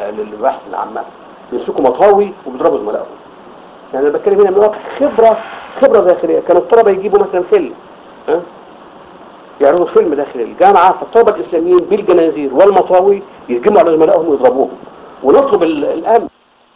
للبحث العامة بيمسكوا مطاوي وبيضربوا زملائهم يعني انا بتكلم هنا من واقع خبرة خبرة داخلية كانوا الطلبة يجيبوا مثلا فيلم ها يعرضوا فيلم داخل الجامعة فالطلبة الإسلاميين بالجنازير والمطاوي يهجموا على زملائهم ويضربوهم ونطلب ال- الأمن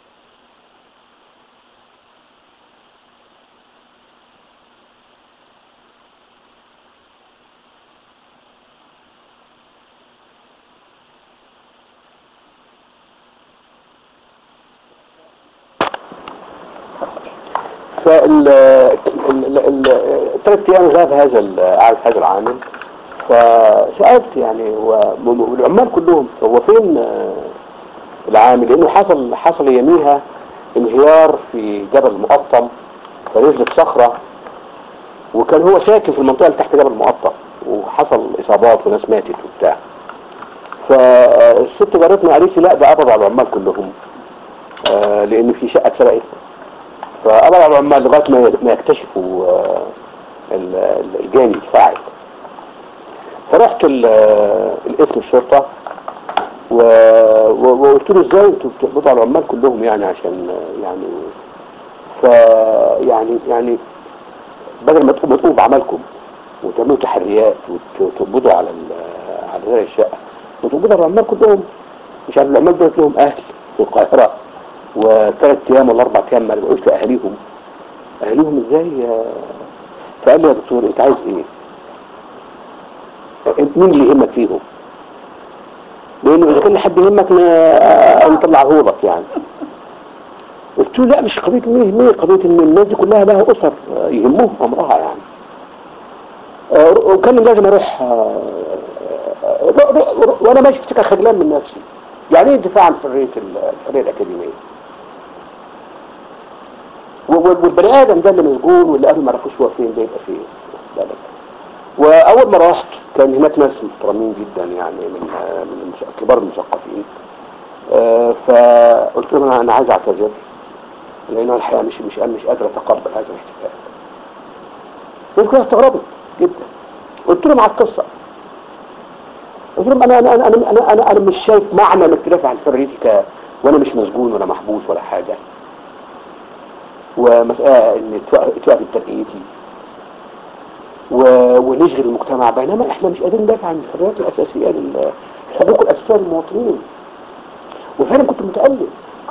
فال الثلاث ايام غاب هذا ال- قعد هذا العامل فسالت يعني هو م- م- العمال كلهم هو فين آه، العامل لانه حصل حصل يميها انهيار في جبل المقطم فنزلت صخره وكان هو ساكن في المنطقه اللي تحت جبل المقطم وحصل اصابات وناس ماتت وبتاع فالست جارتنا قالت لي لا ده قبض على العمال كلهم آه، لان في شقه اتسرقت فقبض على العمال لغايه ما ما يكتشفوا آه، ال- ال- الجاني الفاعل فرحت ال- آه، الاسم الشرطه و... و... وقلت له ازاي انتوا بتقبضوا على العمال كلهم يعني عشان آه، يعني ف يعني يعني بدل ما تقوموا تقوموا بعملكم وتعملوا تحريات وت- وتقبضوا على ال- على زرع الشقه وتقبضوا على العمال كلهم مش عارف العمال دول لهم اهل في القاهره وثلاث ايام ولا اربع ايام ما رجعوش لاهاليهم اهاليهم ازاي آه، فقال لي يا دكتور انت عايز ايه؟ انت مين اللي يهمك فيهم؟ لانه اذا كان حد يهمك ن- نطلعه لك يعني قلت له لا مش قضيه مين يهمني قضيه ان الناس دي كلها لها اسر آه، يهمهم امرها يعني آه، وكان لازم اروح آه، آه، ر- ر- ر- وانا ماشي افتكر خجلان من نفسي يعني ايه الدفاع عن حريه ال- الحريه الاكاديميه و- و- والبني ادم ده اللي مسجون واللي قبل ما عرفوش هو فين ده يبقى فين واخد بالك واول ما رحت كان هناك ناس محترمين جدا يعني من آه، من المس- كبار المثقفين آه، فقلت لهم انا أنا عايز اعتذر لان أنا الحقيقه مش مش مش قادر اتقبل هذا الاحتفال يمكن استغربت جدا قلت لهم على القصه قلت لهم انا انا انا انا انا, أنا, أنا مش شايف معنى الاختلاف عن حريتي ك وانا مش مسجون ولا محبوس ولا حاجه ومسألة ان توقف ترقيتي و- ونشغل المجتمع بينما احنا مش قادرين ندافع عن الحريات الاساسيه لل- الحقوق الاساسيه للمواطنين وفعلا كنت متألم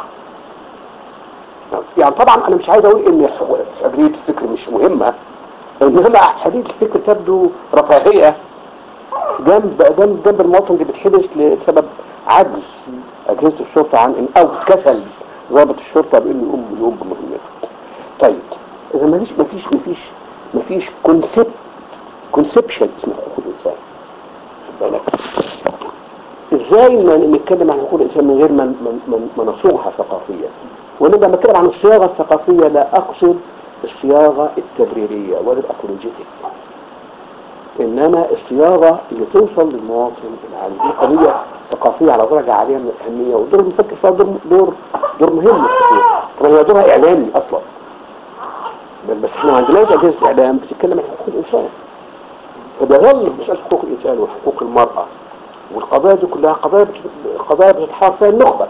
يعني طبعا انا مش عايز اقول ان حريه الفكر مش مهمه انما حريه الفكر تبدو رفاهيه جنب جنب جنب المواطن اللي بتحبس لسبب عجز اجهزه الشرطه عن إن او كسل ضابط الشرطه بانه يقوم يقوم بمهمته. طيب اذا ما فيش ما فيش ما فيش ما فيش كونسبت كونسبشن اسمه حقوق الانسان. خد بالك؟ ازاي ن- نتكلم عن حقوق الانسان من غير ما ما- ما- ما نصوغها ثقافيا؟ وانا لما بتكلم عن الصياغه الثقافيه لا اقصد الصياغه التبريريه ولا الابولوجيتيك. انما الصياغه اللي توصل للمواطن العام دي قضيه ثقافيه على درجه عاليه من الاهميه ودور المفكر فيها دور دور دور مهم كتير. طبعا هي دورها اعلامي اصلا بل بس احنا ما عندناش اجهزه اعلام بتتكلم عن حقوق الانسان فبيظل مساله حقوق الانسان وحقوق المراه والقضايا دي كلها قضايا بت- قضايا بتتحار فيها النخبه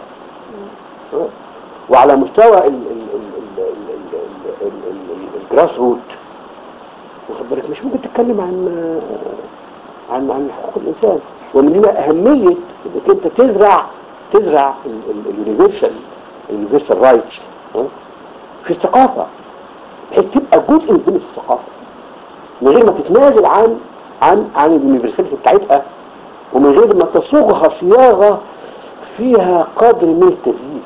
وعلى مستوى ال- ال- ال- ال- ال- ال- ال- ال- الجراس روت واخد بالك مش ممكن تتكلم عن عن عن حقوق الانسان ومن هنا اهميه انك انت تزرع تزرع اليونيفرسال اليونيفرسال رايتس في الثقافه بحيث تبقى جزء من الثقافه من غير ما تتنازل عن عن عن اليونيفرساليتي بتاعتها ومن غير ما تصوغها صياغه فيها قدر من التزييف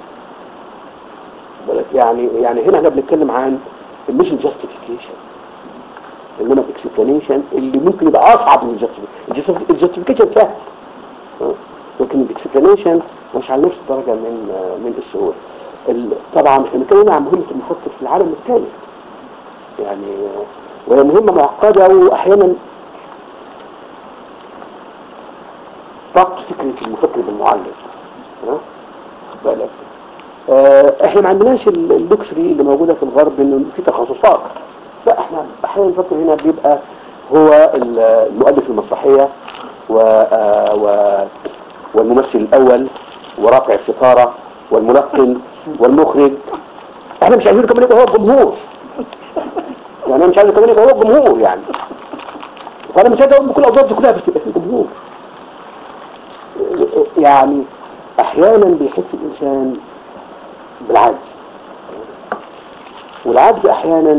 بالك يعني يعني هنا احنا بنتكلم عن مش جاستيفيكيشن انما الاكسبلانيشن اللي ممكن يبقى اصعب من الجاستيفيكيشن الجاستيفيكيشن سهل ها؟ لكن الاكسبلانيشن مش على نفس الدرجه من آه، من السهوله ال- طبعا احنا بنتكلم عن مهمه المفكر في العالم الثالث يعني آه، وهي مهمه معقده واحيانا ضبط فكره المفكر بالمعلم ها؟ خد بالك آه، احنا ما عندناش ال- اللوكسري اللي موجوده في الغرب انه في تخصصات لا احنا احيانا الفكر هنا بيبقى هو ال- المؤلف المسرحيه و, آه، و والممثل الاول ورافع الستاره والملقن والمخرج احنا مش عايزين كمان يبقى هو الجمهور يعني انا مش عايز كمان يبقى هو الجمهور يعني فانا مش عايز اقول بكل الاوضاع دي كلها بس يبقى في جمهور يعني احيانا بيحس الانسان بالعجز والعجز احيانا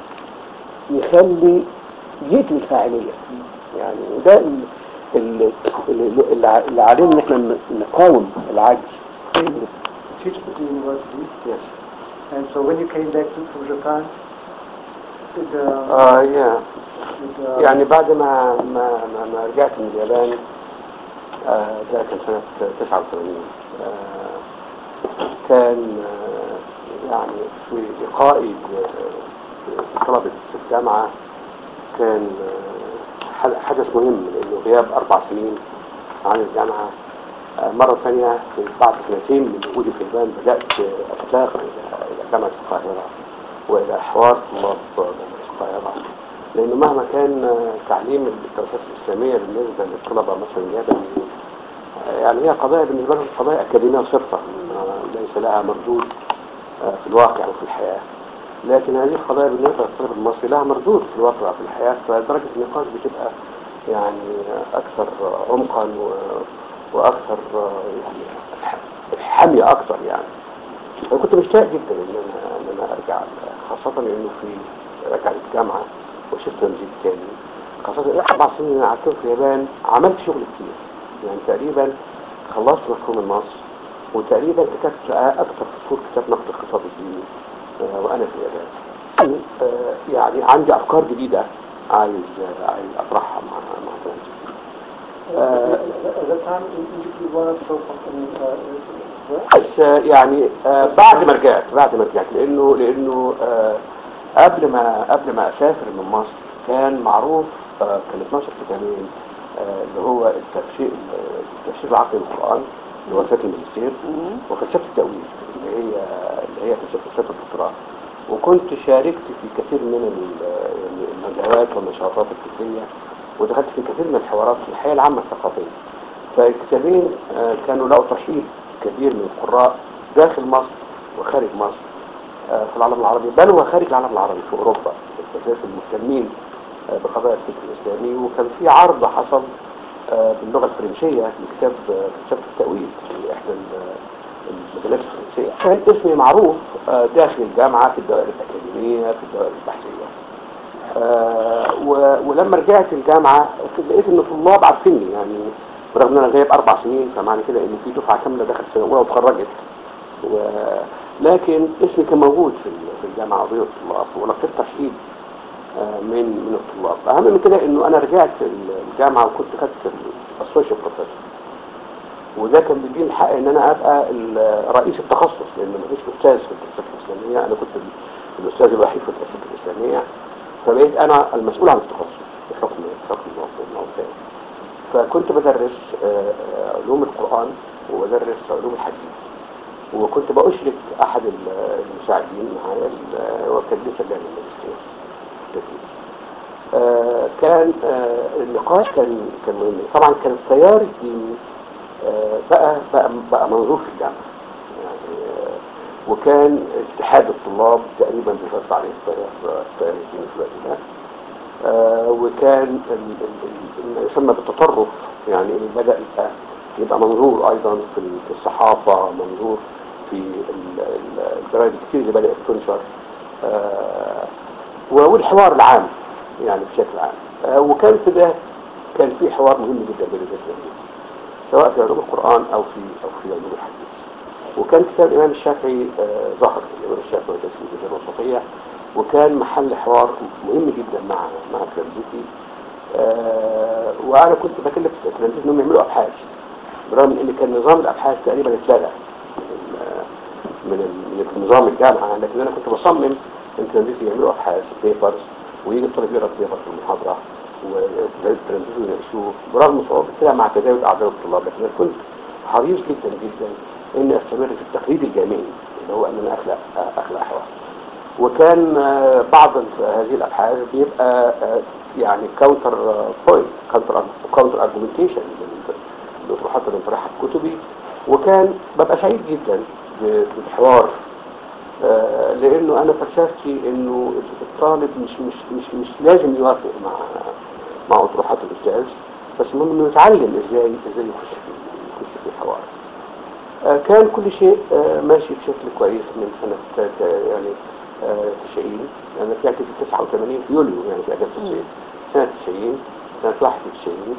يخلي يقتل الفاعلية يعني ده ال- ال- ال- اللي اللي علينا ان احنا نقاوم العجز teach at the university, and so when you came back to, from Japan, did, uh, اه يا did, uh, يعني بعد ما ما ما, ما رجعت من اليابان آه ده كان سنة 89 آه كان آه يعني في لقائي ب- بطلبة الجامعة كان آه، ح- حدث مهم لأنه غياب أربع سنين عن الجامعة آه، مرة ثانية بعد سنتين من وجودي في اليابان بدأت آه، أتلاقى إلى إلى جامعة القاهرة وإلى حوار طلاب جامعة القاهرة لأنه مهما كان آه، تعليم الدراسات الإسلامية بالنسبة للطلبة مثلا اليابانيين آه، يعني هي قضايا بالنسبة لهم قضايا أكاديمية صرفة آه، ليس لها مردود آه، في الواقع وفي الحياة لكن هذه القضايا بالنسبة للطالب المصري لها مردود في الواقع وفي الحياة فدرجة النقاش بتبقى يعني أكثر عمقا و- وأكثر يعني حمية أكثر يعني أنا كنت مشتاق جدا إن أنا إن أنا أرجع خاصة إنه في رجعت الجامعة وشفت تمجيد تاني خاصة الأربع سنين اللي أنا قعدتهم في اليابان عملت شغل كتير يعني تقريبا خلصت مفهوم النص وتقريبا كتبت أكثر فصول كتاب نقد اقتصاد الديني آه، وأنا في اليابان آه، يعني عندي أفكار جديدة عايز عايز أطرحها مع مع تمجيد آه، at that time, you, you you were so, I mean, uh, بس آه، يعني آه، بعد ما رجعت بعد ما رجعت لانه لانه آه، قبل ما قبل ما اسافر من مصر كان معروف آه، كان 12 كتابين آه، اللي هو التفسير التفسير العقلي للقران اللي هو فكره الماجستير وفلسفه التاويل اللي هي اللي هي فلسفه فلسفه الدكتوراه وكنت شاركت في كثير من ال- المجالات والنشاطات الفكريه ودخلت في كثير من الحوارات في الحياه العامه الثقافيه فالكتابين آه، كانوا لقوا ترحيب كبير من القراء داخل مصر وخارج مصر آه، في العالم العربي بل وخارج العالم العربي في اوروبا بالذات المهتمين آه، بقضايا الفكر الاسلامي وكان في عرض حصل آه، باللغه الفرنسيه لكتاب آه، كتاب التاويل في احدى ال- المجلات الفرنسيه كان اسمي معروف آه، داخل الجامعه في الدوائر الاكاديميه في الدوائر البحثيه آه، و- ولما رجعت الجامعة لقيت ان الطلاب عارفيني يعني برغم ان انا غايب اربع سنين فمعنى كده ان في دفعة كاملة دخلت سنة اولى وتخرجت و... لكن اسمي كان موجود في ال- في الجامعة وبين الطلاب ولقيت ترحيب آه، من من الطلاب اهم من كده انه انا رجعت ال- الجامعة وكنت خدت الاسوشيال بروفيسور وده كان بيديني الحق ان انا ابقى ال- رئيس التخصص لان مفيش استاذ في الفلسفه الاسلاميه انا كنت ال- الاستاذ الوحيد في الفلسفه الاسلاميه فبقيت انا المسؤول عن التخصص بحكم بحكم الموضوع الموضوع فكنت بدرس آه، آه، علوم القران وبدرس علوم الحديث وكنت بأشرك احد ال- المساعدين معايا ال- هو كان لسه جاي من الماجستير آه، كان آه، النقاش كان كان مهم طبعا كان التيار الديني آه، بقى بقى بقى منظور في الجامعه يعني آه، وكان اتحاد الطلاب تقريبا بيفرض عليه التيار التيار الديني في الوقت ده آه، وكان ال- ال- ال- ما يسمى بالتطرف يعني اللي بدأ يبقى يبقى منظور ايضا في ال- في الصحافه منظور في ال- ال- الجرايد الكتير اللي بدأت تنشر آه، والحوار العام يعني بشكل عام آه، وكان في ده كان في حوار مهم جدا بين الجزئين سواء في علوم القرآن أو في أو في علوم الحديث وكان كتاب الإمام الشافعي آه، ظهر الإمام الشافعي وتسويق الجزيرة الوسطية وكان محل حوار مهم جدا مع مع تلامذتي آه، وأنا كنت بكلف تلامذتي إنهم يعملوا أبحاث برغم إن كان نظام الأبحاث تقريبا اتلغى من ال- من ال- من نظام الجامعة لكن أنا كنت بصمم إن تلامذتي يعملوا أبحاث بيبرز ويجي الطالب يقرأ بيبر في المحاضرة وتلامذته يناقشوه برغم صعوبة كده مع تزايد أعداد الطلاب لكن أنا كنت حريص جدا جدا إني أستمر في التقليد الجامعي اللي هو إن أنا أخلق أخلق حوار وكان آه، بعض ال- هذه الابحاث بيبقى آه، يعني كاونتر بوينت كاونتر كاونتر ارجيومنتيشن الاطروحات اللي بنطرحها في كتبي وكان ببقى سعيد جدا ب- بالحوار آه، لانه انا فلسفتي انه الطالب مش مش مش مش لازم يوافق مع مع اطروحات الاستاذ بس المهم انه يتعلم ازاي ازاي يخش في يخش في الحوار آه، كان كل شيء آه، ماشي بشكل كويس من سنة آه، يعني آه، 90 أنا طلعت في 89 في يوليو يعني في أجازة الصيف سنة 90 سنة 91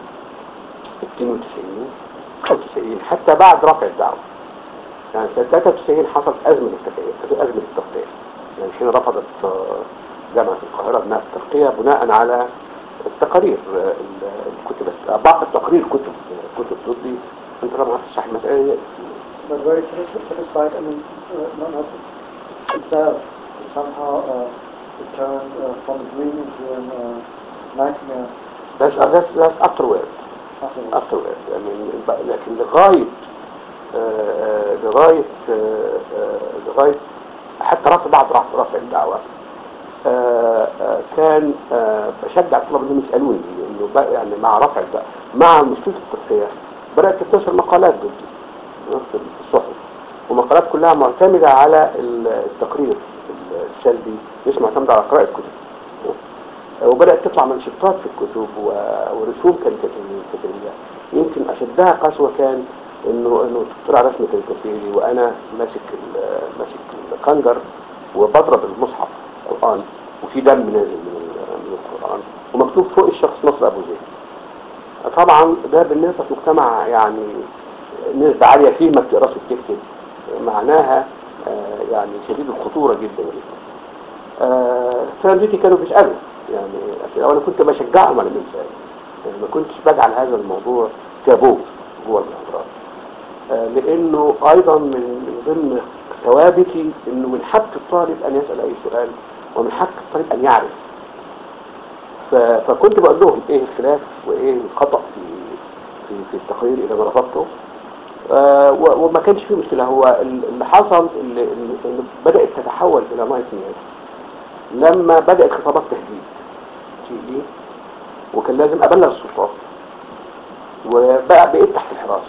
92 93 حتى بعد رفع الدعوة يعني سنة 93 حصلت أزمة الترقية أزمة التغطية يعني حين رفضت آه، جامعة القاهرة بناء الترقية بناء على التقارير آه، ال- الكتب آه، بعض التقارير كتب كتب ضدي انت طبعا هتشرح المسألة But very satis- satisfied, I mean, uh, not, not itself, somehow uh, it turned uh, from a dream into a uh, nightmare that's that's that's afterward afterwards. afterward يعني ب- لكن لغاية آه، آه، لغاية آه، آه، لغاية حتى رفع بعد رفع رفع الدعوة آه، آه، كان آه، بشجع الطلبة انهم يسألوني انه بقى يعني مع رفع الدعوة مع مشكلة التغطية بدأت تنتشر مقالات ضدي في الصحف ومقالات كلها معتمدة على التقرير السلبي مش معتمدة على قراءة كتب وبدأت تطلع منشطات في الكتب و- ورسوم كاريكاتيرية كاريكاتيرية. يمكن أشدها قسوة كان إنه إنه طلع رسم كاريكاتيري وأنا ماسك ال- ماسك الخنجر وبضرب المصحف القرآن وفي دم نازل من ال- من القرآن ومكتوب فوق الشخص نصر أبو زيد طبعا ده بالنسبة في مجتمع يعني نسبة عالية فيه ما بتقراش وبتكتب معناها آه، يعني شديد الخطورة جدا جدا آه، ترانزيتي كانوا بيسألوا يعني أسئلة وأنا كنت بشجعهم على الإنسان يعني ما كنتش بجعل هذا الموضوع تابو جوه المحاضرات آه، لأنه أيضا من من ضمن ثوابتي إنه من حق الطالب أن يسأل أي سؤال ومن حق الطالب أن يعرف ف- فكنت بقول لهم إيه الخلاف وإيه الخطأ في في في التقرير إذا ما رفضته آه، و- وما كانش فيه مشكلة هو ال- اللي حصل اللي, اللي اللي بدأت تتحول إلى نايت نياز لما بدأت خطابات تهديد تيجي وكان لازم أبلغ السلطات وبقى بقيت تحت الحراسة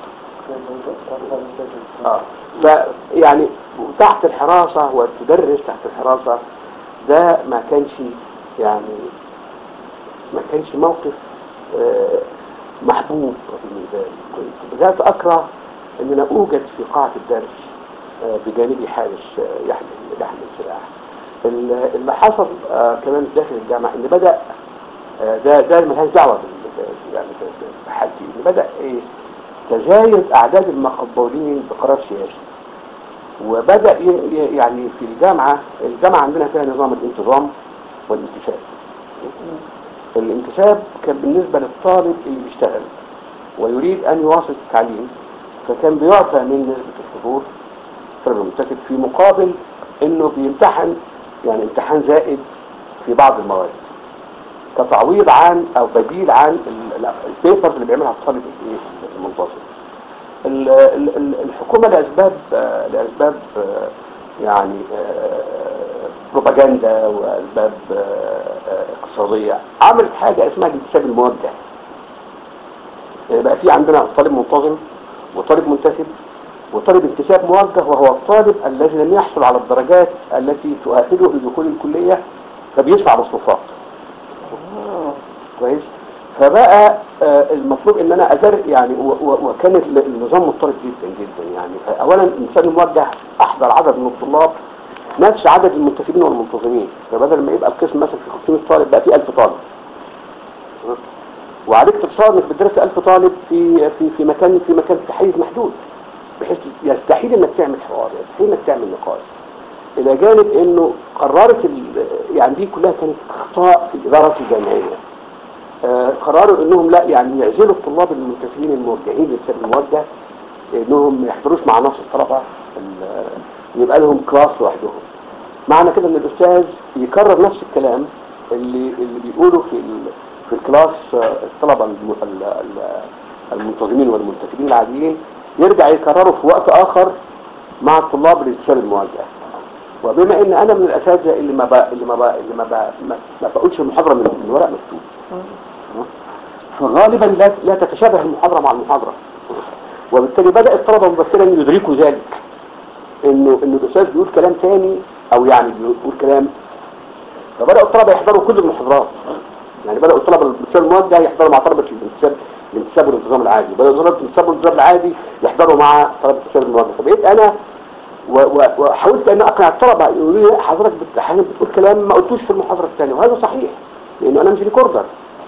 اه ف يعني تحت الحراسة وتدرس تحت الحراسة ده ما كانش يعني ما كانش موقف آه، محبوب بالنسبة لي كنت بدأت أكره أن أنا أوجد في قاعة الدرس آه، بجانبي حارس آه، يحمل يحمل سلاح ال- اللي حصل آه، كمان داخل الجامعة ان بدأ آه، ده ده ملهاش دعوة بال- ب- يعني ب- بحالتي ان بدأ ايه تزايد اعداد المقبولين بقرار سياسي وبدأ ي- ي- يعني في الجامعة الجامعة عندنا فيها نظام الانتظام والانتساب الانتساب كان بالنسبة للطالب اللي بيشتغل ويريد أن يواصل التعليم فكان بيعطى من نسبة الحضور الطالب المنتسب في مقابل انه بيمتحن يعني امتحان زائد في بعض المواد كتعويض عن او بديل عن ال- ال- البيبرز اللي بيعملها الطالب الايه المنتظم ال- ال- ال- الحكومة لأسباب آه، لأسباب آه، يعني آه، بروباجندا وأسباب آه، آه، اقتصادية عملت حاجة اسمها الانتساب الموجه يعني بقى في عندنا طالب منتظم وطالب منتسب وطالب انتساب موجه وهو الطالب الذي لم يحصل على الدرجات التي تؤهله لدخول الكلية فبيدفع مصروفات كويس فبقى آه، المطلوب ان انا ادر يعني و- و- وكان ال- النظام مضطرب جدا جدا يعني اولا الانسان الموجه احضر عدد من الطلاب نفس عدد المنتسبين والمنتظمين فبدل ما يبقى القسم مثلا في 500 طالب بقى في 1000 طالب وعليك تتصور انك بتدرس 1000 طالب في في في مكان في مكان في حيز محدود بحيث يستحيل انك تعمل حوار يستحيل انك تعمل نقاش الى جانب انه قررت ال- يعني دي كلها كانت اخطاء في الاداره الجامعيه آه، قرروا انهم لا يعني يعزلوا الطلاب المنتسبين الموجهين للسبب الموجه انهم ما يحضروش مع نفس الطلبه ال- يبقى لهم كلاس لوحدهم معنى كده ان الاستاذ يكرر نفس الكلام اللي اللي بيقوله في ال في الكلاس آه، الطلبه الم- ال- ال- المنتظمين والمنتسبين العاديين يرجع يكرره في وقت اخر مع الطلاب الانتساب الموجه وبما ان انا من الاساتذه اللي ما بقى اللي ما بقى اللي ما بقى ما, ما بقولش المحاضره من من ورق مكتوب فغالبا لا لا تتشابه المحاضره مع المحاضره وبالتالي بدأ الطلبة مبكرا يدركوا ذلك انه انه الاستاذ بيقول كلام تاني او يعني بيقول كلام فبدأوا الطلبة يحضروا كل المحاضرات يعني بدأوا الطلبة الانتساب الموجه يحضروا مع طلبة الانتساب الانتساب والانتظام العادي بدأوا طلبة الانتساب والانتظام العادي يحضروا مع طلبة الانتساب الموجه فبقيت انا و- و- وحاولت ان اقنع الطلبة يقولوا لي حضرتك بت- احيانا بتقول كلام ما قلتوش في المحاضرة الثانية وهذا صحيح لانه انا مش ريكوردر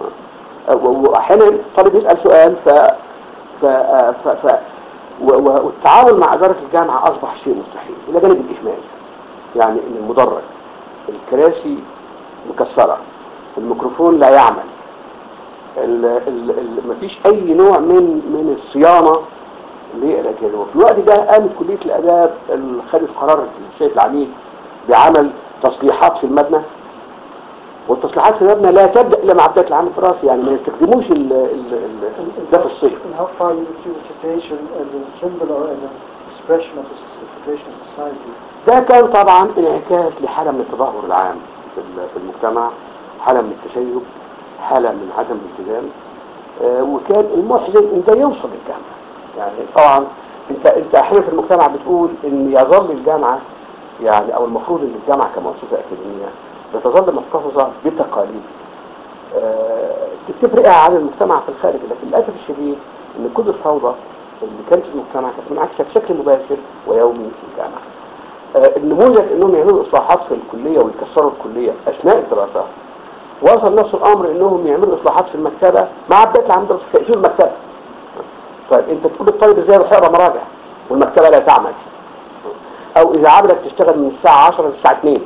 و- واحيانا الطالب يسأل سؤال ف ف ف, ف و- و- والتعامل مع إدارة الجامعة أصبح شيء مستحيل إلى جانب الإهمال يعني إن المدرج الكراسي مكسرة الميكروفون لا يعمل ال ال ال مفيش أي نوع من من الصيانة للأجهزة وفي الوقت ده قامت كلية الآداب ال- خدت قرار السيد العميد بعمل تصليحات في المبنى والتصليحات في المبنى لا تبدأ إلا مع بداية العام الدراسي يعني ما يستخدموش ال- ال- ال- ده في الصيف And how far you would see the situation as a symbol or as an expression of the s- situation of society? ده كان طبعا انعكاس لحالة من التدهور العام في ال- في المجتمع حالة من التشيب حالة من عدم الالتزام آه، وكان المحزن ان ده يوصل للجامعة يعني طبعا انت انت احيانا في المجتمع بتقول ان يظل الجامعة يعني او المفروض ان الجامعة كمؤسسة اكاديمية بتظل محتفظة بتقاليد آه، تفرقها عن المجتمع في الخارج لكن للاسف الشديد ان كل الفوضى اللي كانت في المجتمع كانت منعكسة بشكل مباشر ويومي في الجامعة آه، النموذج انهم يعملوا اصلاحات في الكلية ويكسروا الكلية اثناء الدراسة وصل نفس الامر انهم يعملوا اصلاحات في المكتبة مع بداية العام الدراسي تقفيل المكتبة طيب انت تقول للطالب ازاي يروح يقرا مراجع والمكتبة لا تعمل او اذا عملت تشتغل من الساعة 10 للساعة 2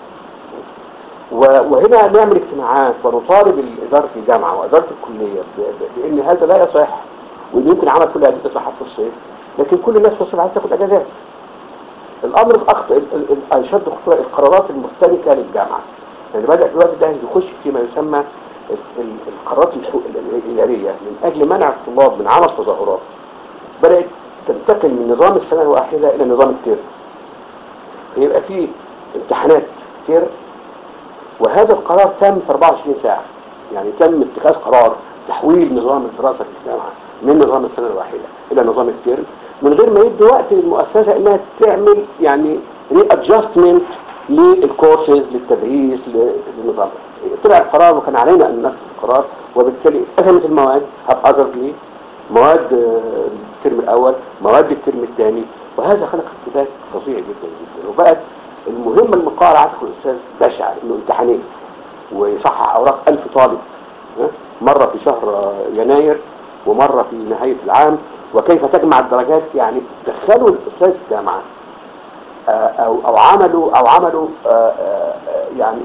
و- وهنا نعمل اجتماعات ونطالب إدارة الجامعة وإدارة الكلية ب- ب- بأن هذا لا يصح وإن يمكن عمل كل هذه الإصلاحات في الصيف لكن كل الناس في الصيف عايزة تاخد أجازات الأمر الأخطر ال- ال- ال- الأشد خطورة القرارات المختلفة للجامعة يعني بدأ في الوقت ده يخش فيما يسمى ال- ال- القرارات الحو- ال- الإدارية من أجل منع الطلاب من عمل تظاهرات بدأت تنتقل من نظام السنة الواحدة إلى نظام الترم فيبقى فيه امتحانات ترم وهذا القرار تم في 24 ساعة يعني تم اتخاذ قرار تحويل نظام الدراسة في الجامعة من نظام السنة الواحدة إلى نظام الترم من غير ما يدي وقت للمؤسسة إنها تعمل يعني ري ادجستمنت للكورسز للتدريس للنظام طلع القرار وكان علينا أن ننفذ القرار وبالتالي اتخذت المواد هبأذرلي مواد آه، الترم الأول مواد الترم الثاني وهذا خلق ارتباك فظيع جدا جدا وبقت المهمة المقارعة تدخل الأستاذ بشع إنه امتحانين ويصحح أوراق ألف طالب ها؟ مرة في شهر آه، يناير ومرة في نهاية العام وكيف تجمع الدرجات يعني دخلوا الأستاذ الجامعة آه، أو أو عملوا أو عملوا آه، آه، آه، يعني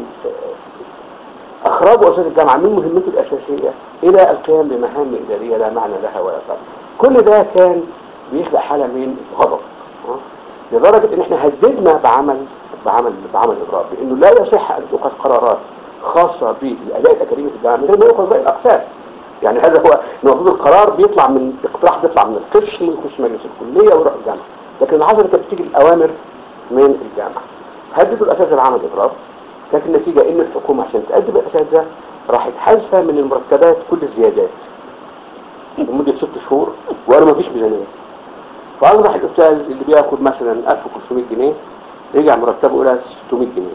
آه، أخرجوا أستاذ الجامعة من مهمته الأساسية إلى القيام بمهام إدارية لا معنى لها ولا طعم كل ده كان بيخلق حالة من الغضب ها؟ لدرجة إن إحنا هددنا بعمل بعمل بعمل إضراب لأنه لا يصح أن تؤخذ قرارات خاصة بالأداء الأكاديمي في الجامعة من غير ما يؤخذ باقي الأقسام يعني هذا هو المفروض القرار بيطلع من اقتراح بيطلع من القسم ويخش مجلس الكلية ويروح الجامعة لكن اللي حصل كانت بتيجي الأوامر من الجامعة هددوا الأساتذة بعمل إضراب كانت النتيجة إن الحكومة عشان تأدب الأساتذة راحت حذفة من المرتبات كل الزيادات لمدة ست شهور وقالوا مفيش ميزانية فأصبح الأستاذ اللي بياخد مثلا 1500 جنيه رجع مرتبه إلى 600 جنيه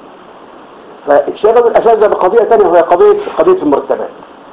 فاتشغلوا الأساتذة بقضية ثانية وهي قضية قضية المرتبات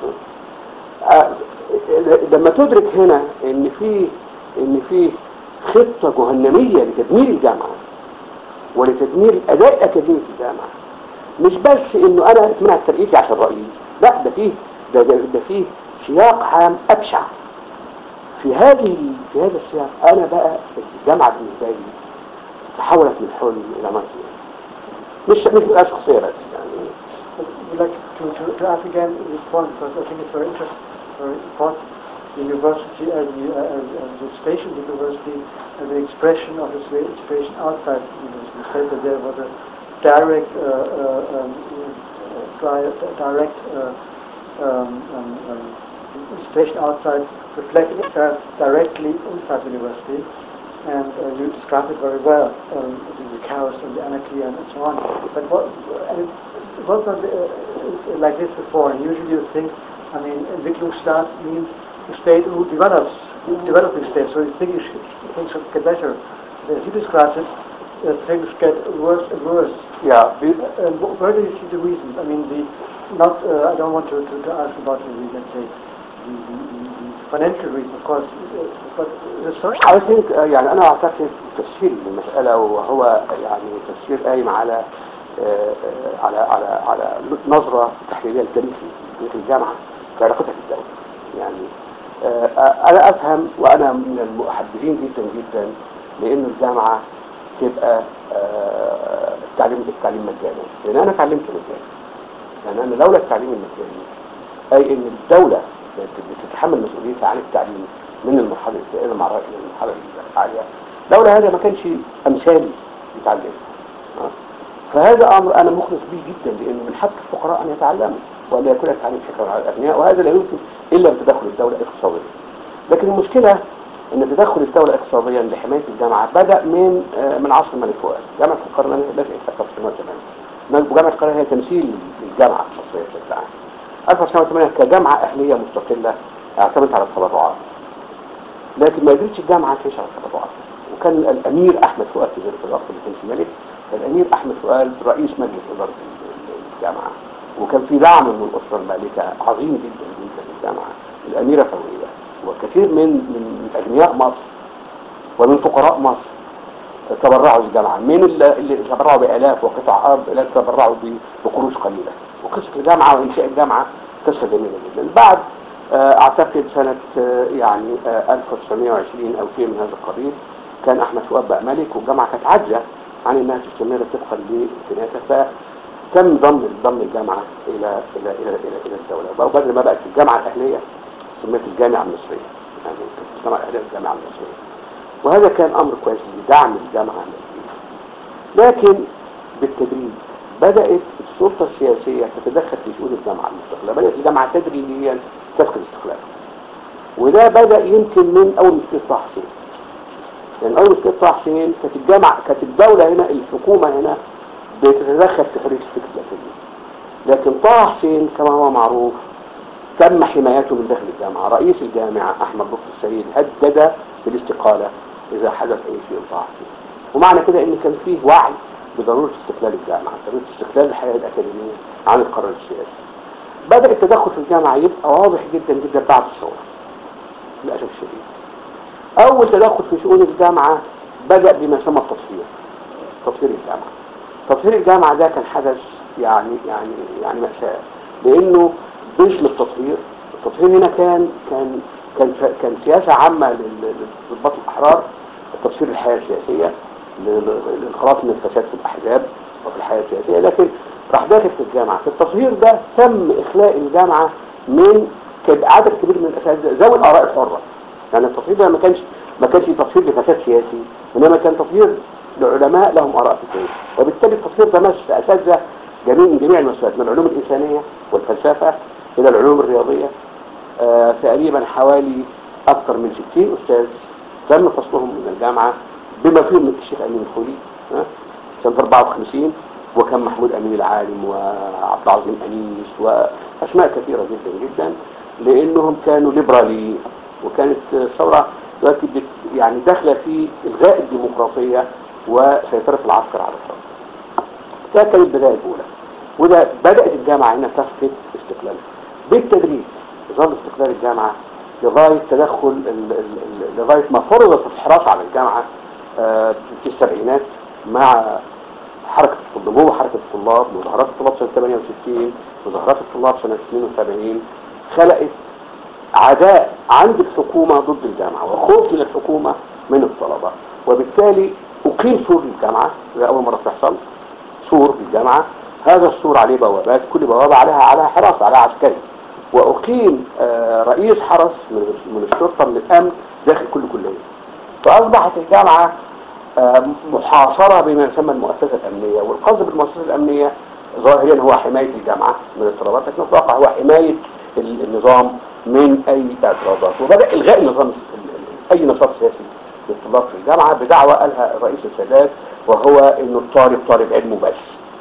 آه، لما تدرك هنا ان في ان في خطة جهنمية لتدمير الجامعة ولتدمير الأداء الأكاديمي في الجامعة مش بس انه انا اتمنع ترقيتي عشان رأيي لا ده فيه ده, ده, ده فيه سياق عام أبشع في هذه في هذا السياق انا بقى الجامعة بالنسبة لي تحولت من حلم الى مرض مش مش بقى شخصية بس يعني I'd like to, to, to ask again this point because I think it's very interesting, very important. The university as, the, as, as the station of the university as an expression of the swa- situation outside the university. You said that there was a direct, uh, uh, um, uh, di- direct uh, um, um, um, situation outside reflected uh, directly inside the university. And uh, you described it very well, um, the, the chaos and the anarchy and so on. But what, and it, it was not uh, like this before. Usually you think, I mean, Entwicklungsstaat means a state who develops developing state, so things, things should get better. As you described it, uh, things get worse and worse. Yeah, be- And wh- where do you see the reasons? I mean, the not. Uh, I don't want to, to, to ask about the let's say the, the, the the financial reason, of course, uh, but the social. I think uh, يعني أنا أعتقد تفسير المسألة وهو يعني تفسير قايم على آه، آه، على على على نظرة تحليلية لتاريخ تاريخ الجامعة في علاقتها بالدولة يعني آه، آه، أنا أفهم وأنا من المحبذين جدا جدا لأن الجامعة تبقى آه، التعليم التعليم مجاني لأن أنا اتعلمت مجاني يعني أنا لولا التعليم المجاني أي إن الدولة بتتحمل مسؤوليتها عن التعليم من المرحلة الابتدائية للمرحلة للمرحلة العالية لولا هذا ما كانش أمثالي يتعلم آه. فهذا أمر أنا مخلص به جدا لأنه من حق الفقراء أن يتعلموا وأن يكون التعليم حكرا على الأغنياء وهذا لا يمكن إلا بتدخل الدولة اقتصاديا لكن المشكلة أن تدخل الدولة اقتصاديا لحماية الجامعة بدأ من آه، من عصر الملك فؤاد جامعة القاهرة بدأت في 1908 وجامعة القاهرة هي تمثيل للجامعة المصرية بشكل عام 1908 كجامعة أهلية مستقلة اعتمدت على التبرعات لكن ما قدرتش الجامعة تعيش على التبرعات وكان الأمير أحمد فؤاد في ذلك الوقت اللي كان في ملك الأمير أحمد فؤاد رئيس مجلس إدارة الجامعة وكان في دعم من الأسرة المالكة عظيم جدا جدا للجامعة الأميرة فوزية وكثير من من من أغنياء مصر ومن فقراء مصر تبرعوا للجامعة من اللي اللي تبرعوا بآلاف وقطع أرض لا تبرعوا ب- بقروش قليلة وقصة الجامعة وإنشاء الجامعة قصة جميلة جدا بعد آه، أعتقد سنة آه، يعني آه، 1920 أو شيء من هذا القبيل كان أحمد فؤاد بقى ملك والجامعة كانت عاجزة عن إنها تستمر طبقا لامكانياتها فتم ضم ضم الجامعة إلى إلى إلى إلى, إلى الدولة وبدل ما بقت الجامعة الأهلية سميت الجامعة المصرية يعني كانت الجامعة الأهلية الجامعة المصرية وهذا كان أمر كويس لدعم الجامعة المصرية لكن بالتدريج بدأت السلطة السياسية تتدخل في شؤون الجامعة المستقلة بدأت الجامعة تدريجيا تفقد استقلالها وده بدأ يمكن من أول مشكلة طه حسين لأن أول مشكلة طه حسين كانت الجامعة كانت الدولة هنا الحكومة هنا بتتدخل في حرية الفكر الداخلي لكن طه حسين كما هو معروف تم حمايته من داخل الجامعة رئيس الجامعة أحمد لطفي السيد هدد بالاستقالة إذا حدث أي شيء طه حسين ومعنى كده إن كان فيه وعي بضرورة استقلال الجامعة ضرورة استقلال الحياة الأكاديمية عن القرار السياسي بدأ التدخل في الجامعة يبقى واضح جدا جدا بعد الثورة للأسف الشديد أول تدخل في شؤون الجامعة بدأ بما يسمى التطهير تطهير الجامعة تطهير الجامعة ده كان حدث يعني يعني يعني مأساة لأنه باسم التطهير التطهير هنا كان كان كان كان سياسة عامة لل- للضباط الأحرار تطهير الحياة السياسية لل- للخلاص من الفساد في الأحزاب وفي الحياة السياسية لكن راح داخل في الجامعة في التطهير ده تم إخلاء الجامعة من كان عدد كبير من الأساتذة ذوي الآراء الحرة يعني التطهير ده ما كانش ما كانش تطهير لفساد سياسي إنما كان تطهير لعلماء لهم آراء فكرية وبالتالي التطهير ده مس أساتذة جميع من جميع المستويات من العلوم الإنسانية والفلسفة إلى العلوم الرياضية آه تقريبا حوالي أكثر من 60 أستاذ تم فصلهم من الجامعة بما فيهم من الشيخ أمين الخولي ها؟ سنة 54 وكان محمود أمين العالم وعبد العظيم أنيس وأسماء كثيرة جدا جدا لأنهم كانوا ليبراليين وكانت الثورة دلوقتي بت- يعني داخلة في إلغاء الديمقراطية وسيطرة العسكر على الثورة ده كانت البداية الأولى وده بدأت الجامعة هنا تفقد استقلالها بالتدريج ظل استقلال الجامعة لغاية تدخل ال- ال- ال- لغاية ما فرضت الحراسة على الجامعة آه، في السبعينات مع حركة النمو حركة الطلاب مظاهرات الطلاب سنة 68 مظاهرات الطلاب سنة 72 خلقت عداء عند الحكومة ضد الجامعة وخوف من الحكومة من الطلبة وبالتالي أقيم سور للجامعة ده أول مرة تحصل سور في الجامعة هذا السور عليه بوابات كل بوابة عليها عليها حراسة عليها عسكري وأقيم آه، رئيس حرس من من الشرطة من الأمن داخل كل كلية فأصبحت الجامعة آه، محاصرة بما يسمى المؤسسة الأمنية والقصد بالمؤسسة الأمنية ظاهريا هو حماية الجامعة من الاضطرابات لكن في الواقع هو حماية ال- النظام من أي اعتراضات وبدأ إلغاء النظام ال- ال- أي نشاط سياسي للطلاب في الجامعة بدعوة قالها الرئيس السادات وهو إنه الطالب طالب علمه بس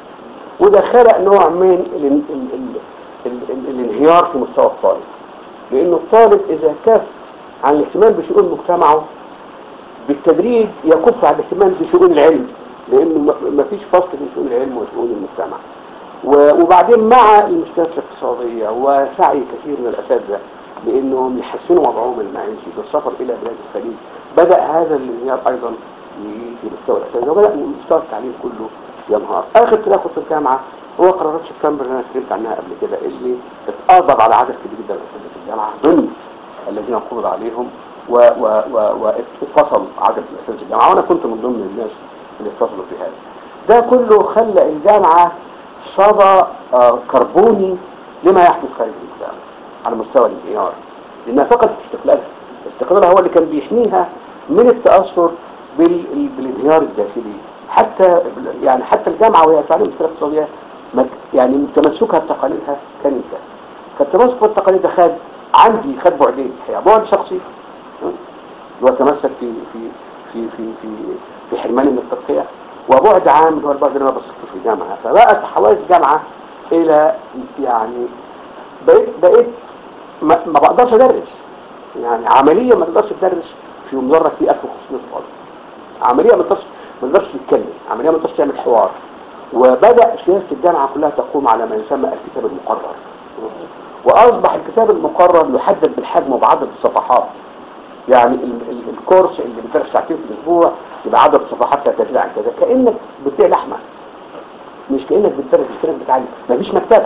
وده خلق نوع من ال ال ال ال ال الانهيار في مستوى الطالب لأنه الطالب إذا كف عن الاهتمام بشؤون مجتمعه بالتدريج يكف عن الاهتمام بشؤون العلم لانه ما فيش فصل بين شؤون العلم وشؤون المجتمع و- وبعدين مع المشكلات الاقتصادية وسعي كثير من الأساتذة بأنهم يحسنوا وضعهم المعيشي بالسفر إلى بلاد الخليج بدأ هذا الانهيار أيضا يجي في مستوى الأساتذة وبدأ مستوى التعليم كله ينهار آخر تدخل في الجامعة هو قرارات سبتمبر اللي أنا اتكلمت عنها قبل كده اللي اتقاضى على عدد كبير جدا من أساتذة الجامعة ضمن الذين قبض عليهم و و و واتفصل عدد من أساتذة الجامعة وأنا كنت من ضمن الناس اللي اتصلوا في هذا ده كله خلى الجامعة صدى آه، كربوني لما يحدث خارج الجامعة على مستوى الانهيار لأنها فقدت استقلالها استقلالها هو اللي كان بيحميها من التأثر بال- بالانهيار الداخلي حتى يعني حتى الجامعة وهي تعلم السيرة الاقتصادية ما- يعني تمسكها بتقاليدها كان انتهى فالتمسك بالتقاليد ده خد عندي خد بعدين الحقيقة بعد شخصي ها؟ اللي هو تمسك في في في في في في حرمان من الترقية وبعد عام اللي هو البعد اللي انا بصيته في الجامعة فبقت تحولت الجامعة الى يعني بقيت بقيت ما, ما بقدرش ادرس يعني عملية ما تقدرش تدرس في مدرج فيه 1500 طالب عملية ما تقدرش ما تقدرش تتكلم عملية ما تقدرش تعمل حوار وبدأ سياسة الجامعة كلها تقوم على ما يسمى الكتاب المقرر وأصبح الكتاب المقرر يحدد بالحجم وبعدد الصفحات يعني ال- ال- الكورس اللي بيدرس ساعتين في الأسبوع يبقى عدد الصفحات لا تزيد عن كذا كأنك بتبيع لحمة مش كأنك بتدرس مش كأنك بتعلم مفيش مكتبة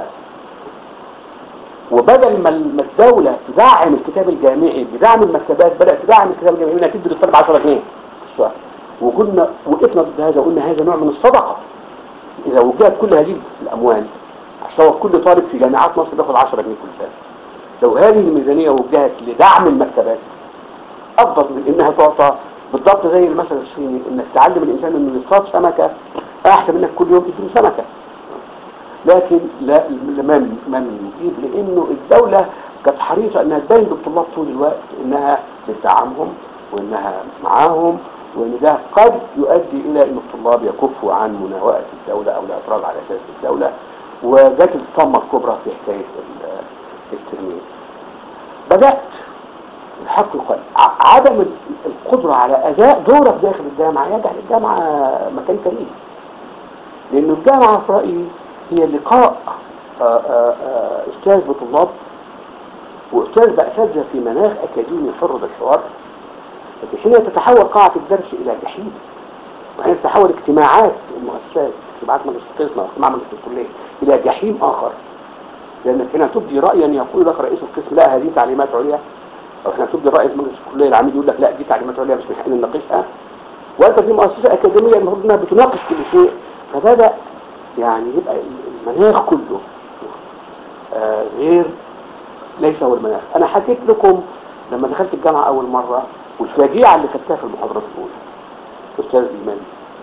وبدل ما ال- ما الدولة تدعم الكتاب الجامعي بدعم المكتبات بدأت تدعم الكتاب الجامعي انها تدي للطالب 10 جنيه في الشهر وكنا وقفنا ضد هذا وقلنا هذا نوع من الصدقة إذا وجهت كل هذه الأموال عشان كل طالب في جامعات مصر بياخد 10 جنيه كل سنة لو هذه الميزانية وجهت لدعم المكتبات أفضل من إنها تعطى بالضبط زي المثل الصيني إنك تعلم الإنسان إنه يصطاد سمكة أحسن منك كل يوم تديله سمكة لكن لا ما ما يجيب لأنه الدولة كانت حريصة إنها تبين للطلاب طول الوقت إنها بتدعمهم وإنها معاهم وإن ده قد يؤدي إلى إن الطلاب يكفوا عن مناوئة الدولة أو الاعتراض على أساس الدولة وجت الصدمة الكبرى في حكاية ال- التلميذ بدأت الحق يقال ع- عدم ال- القدرة على أداء دورك داخل الجامعة يجعل الجامعة مكان كريم لأن الجامعة في رأيي هي لقاء آه، آه، آه، أستاذ بطلاب وأستاذ بأساتذة في مناخ أكاديمي حر بالحوار لكن حين تتحول قاعة الدرس إلى جحيم وحين تتحول اجتماعات المؤسسات اجتماعات مجلس القسم أو اجتماع مجلس الكلية إلى جحيم آخر لأنك هنا تبدي رأيا يقول لك رئيس القسم لا هذه تعليمات عليا أو هنا تبدي رأي في مجلس الكلية العميد يقول لك لا دي تعليمات عليا مش من حقنا نناقشها وأنت في مؤسسة أكاديمية المفروض إنها بتناقش كل شيء فبدأ يعني يبقى المناخ كله آه غير ليس هو المناخ أنا حكيت لكم لما دخلت الجامعة أول مرة والفاجعة اللي خدتها في المحاضرات الأولى أستاذ إيمان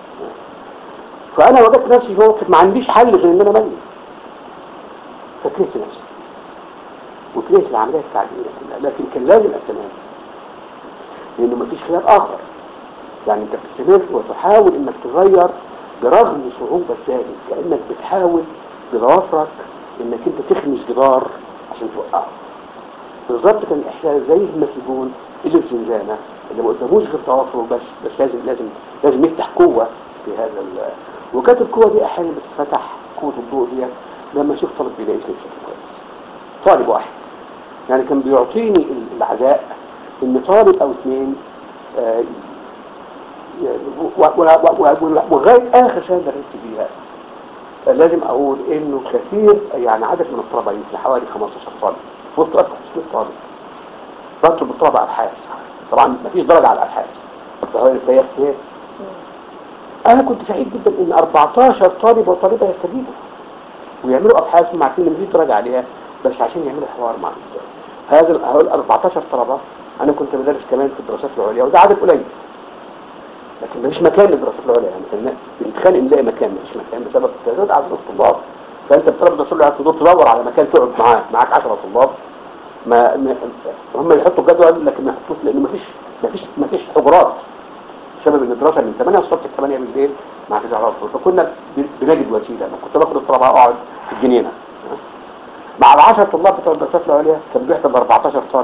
فأنا وجدت نفسي في موقف ما عنديش حل غير إن أنا ملي فكرهت نفسي وكرهت العملية التعليمية كلها لكن كان لازم أستمر لأنه مفيش خلاف آخر يعني أنت بتستمر وتحاول إنك تغير برغم صعوبة ذلك كأنك بتحاول بضوافرك إنك أنت تخمس جدار عشان توقعه بالظبط كان الإحساس زي المسجون اللي في زنزانة اللي ما قداموش غير توافره بس بس لازم لازم لازم يفتح قوة في هذا ال وكانت القوة دي أحيانا بتتفتح قوة الضوء دي لما أشوف طالب بيلاقي بشكل كويس طالب واحد يعني كان بيعطيني العزاء إن طالب أو اثنين آه، يعني و- و- و- و- ولغاية آخر سنة درست فيها لازم أقول إنه كثير يعني عدد من الطلبة يمكن حوالي 15 طالب وسط 1500 طالب بطلب الطلبة أبحاث طبعا ما فيش درجة على الأبحاث فهي فهي اختيار أنا كنت سعيد جدا إن 14 طالب وطالبة يستجيبوا ويعملوا أبحاث مع كل مفيش درجة عليها بس عشان يعملوا حوار مع الأستاذ هذا ال- هؤلاء 14 طلبة أنا كنت بدرس كمان في الدراسات العليا وده عدد قليل لكن مفيش مكان للدراسات العليا يعني كنا بنتخانق نلاقي مكان مفيش مكان بسبب تزايد عدد الطلاب فانت بتطلب الدراسات العليا تدور تدور على مكان تقعد معاه معاك 10 طلاب ما, ما هم يحطوا الجدول لكن ما يحطوش لان مفيش مفيش مفيش حجرات بسبب ان الدراسه من 8 الصبح ل 8 بالليل ما فيش عرض فكنا ب- بنجد وسيله انا كنت باخد الطلبه اقعد في الجنينه مع العشر طلاب بتوع الدراسات العليا كان بيحضر 14 طالب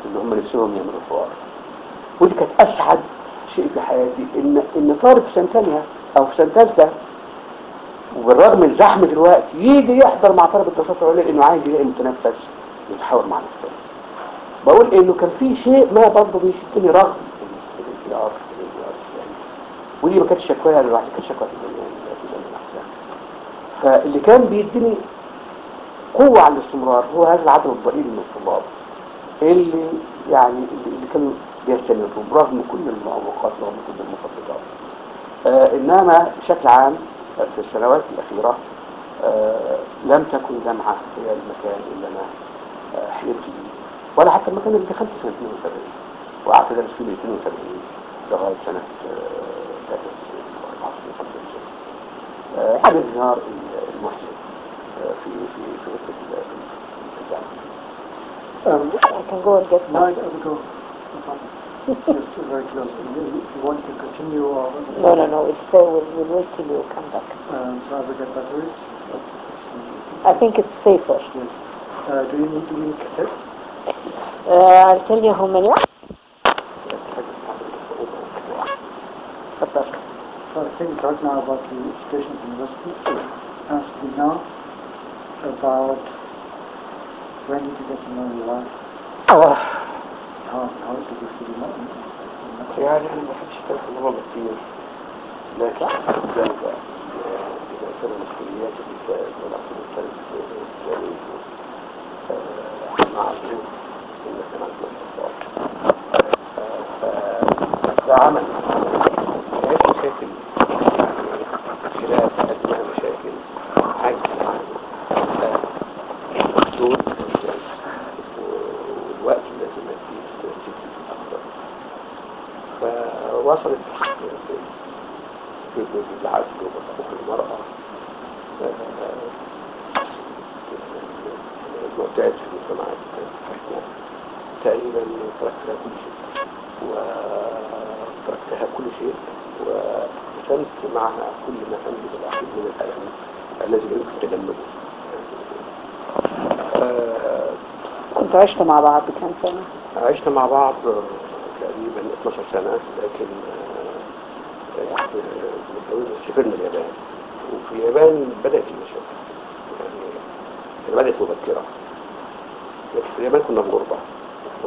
اللي هم نفسهم يعملوا حوار ودي كانت اسعد شيء في حياتي ان ان طالب في سنه ثانيه او في سنه ثالثه وبالرغم من الزحمه دلوقتي يجي يحضر مع طلبه الدراسات العليا لانه عايز يلاقي متنفس يتحاور مع نفسه بقول انه كان في شيء ما برضه بيشدني رغم الانفجار يعني ودي ما كانتش شكواها لوحدي كانت شكوى في الجميع في جميع الاحزاب فاللي كان بيديني قوة على الاستمرار هو هذا العدد الضئيل من الطلاب اللي يعني اللي اللي كانوا بيستمروا برغم كل المعوقات ورغم كل المفضلات آه انما بشكل عام آه، في السنوات الاخيره آه لم تكن جامعه هي المكان اللي انا آه حلمت بيه ولا حتى المكان اللي دخلت سنه 72 وقعدت ادرس فيه من 72 لغايه سنه آه 93 آه على انهيار المحسن آه في في في غرفه ال- في الجامعه Um, I can go and get now I some. will go. No problem. Just very close. If you want to continue or... No, no, no, it's there. We'll, we'll wait till you come back. Um, so I will get batteries. I think it's safer. Yes. Uh, do you need, do you need cassettes? Uh, I'll tell you how many. But So I think talk now about the education at the university. Ask me now about when did you get to know your wife? آه. How, how did you feel about it? يعني أنا ما بحبش أتكلم في الموضوع كتير لكن ده بقى إذا كان مسؤوليات الإنسان ولا الإنسان الإنساني مع الظروف إن كان عندنا استطاعة ده عمل مفيهاش مشاكل يعني خلاف أدنى مشاكل عجز عن الدور والوقت الذي فيه تجديد أكثر فوصلت في في في العدل وحقوق المرأة آه، المعتاد في المجتمعات احنا تقريبا تركتها كل شيء وتركتها كل شيء وقسمت معها كل ما أملك الأخير من الألم الذي يمكن تجنبه آه، كنت عشت مع بعض كام سنة؟ عشنا مع بعض تقريبا 12 سنة لكن آه، آه، متجوزة سافرنا اليابان وفي اليابان بدأت المشاكل يعني هي بدأت مبكرة لكن في اليابان كنا في غربة و...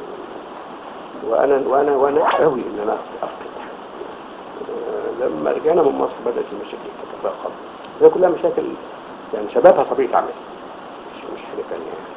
وأنا وأنا وأنا قوي إن أنا أفقد آه، لما رجعنا من مصر بدأت المشاكل تتفاقم هي كلها مشاكل يعني شبابها طبيعة عمل مش مش حاجة تانية يعني.